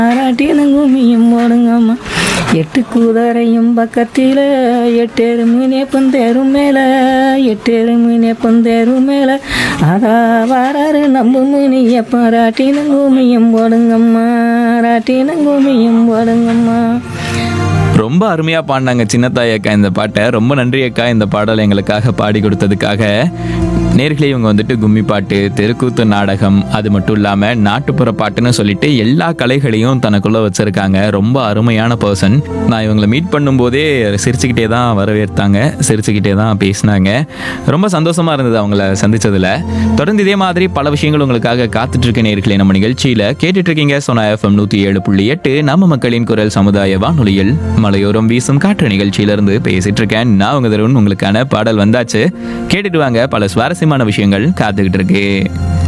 ஆராட்டினும் கும்மியும் போடுங்கம்மா எட்டு குதிரையும் பக்கத்தில் எட்டேரு மீனேப்பம் தேரும் மேலே எட்டேரு மீனேப்பம் தேரும் மேலே அதா வாராரு நம்பு மீனியப்பா ராட்டினும் கும்மியும் போடுங்கம்மா ராட்டினும் கும்மியும் போடுங்கம்மா ரொம்ப அருமையா பாடினாங்க சின்னத்தாய் அக்கா இந்த பாட்டை ரொம்ப நன்றி அக்கா இந்த பாடல் எங்களுக்காக பாடி கொடுத்ததுக்காக நேர்களே இவங்க வந்துட்டு கும்மி பாட்டு தெருக்கூத்து நாடகம் அது மட்டும் இல்லாம நாட்டுப்புற பாட்டுன்னு சொல்லிட்டு எல்லா கலைகளையும் தனக்குள்ள வச்சிருக்காங்க ரொம்ப அருமையான பர்சன் நான் இவங்களை மீட் பண்ணும்போதே சிரிச்சுக்கிட்டே தான் வரவேற்றாங்க சிரிச்சுக்கிட்டே தான் பேசினாங்க ரொம்ப சந்தோஷமா இருந்தது அவங்கள சந்திச்சதுல தொடர்ந்து இதே மாதிரி பல விஷயங்கள் உங்களுக்காக காத்துட்டு இருக்க நேர்களே நம்ம நிகழ்ச்சியில கேட்டுட்டு இருக்கீங்க சோனா எஃப்எம் நூத்தி ஏழு புள்ளி எட்டு நம்ம மக்களின் குரல் சமுதாய வானொலியில் மலையோரம் வீசும் காற்று நிகழ்ச்சியிலிருந்து பேசிட்டு இருக்கேன் நான் உங்க தருண் உங்களுக்கான பாடல் வந்தாச்சு கேட்டுட்டு வாங்க பல சுவாரஸ்யமான விஷயங்கள் காத்துக்கிட்டு இருக்கு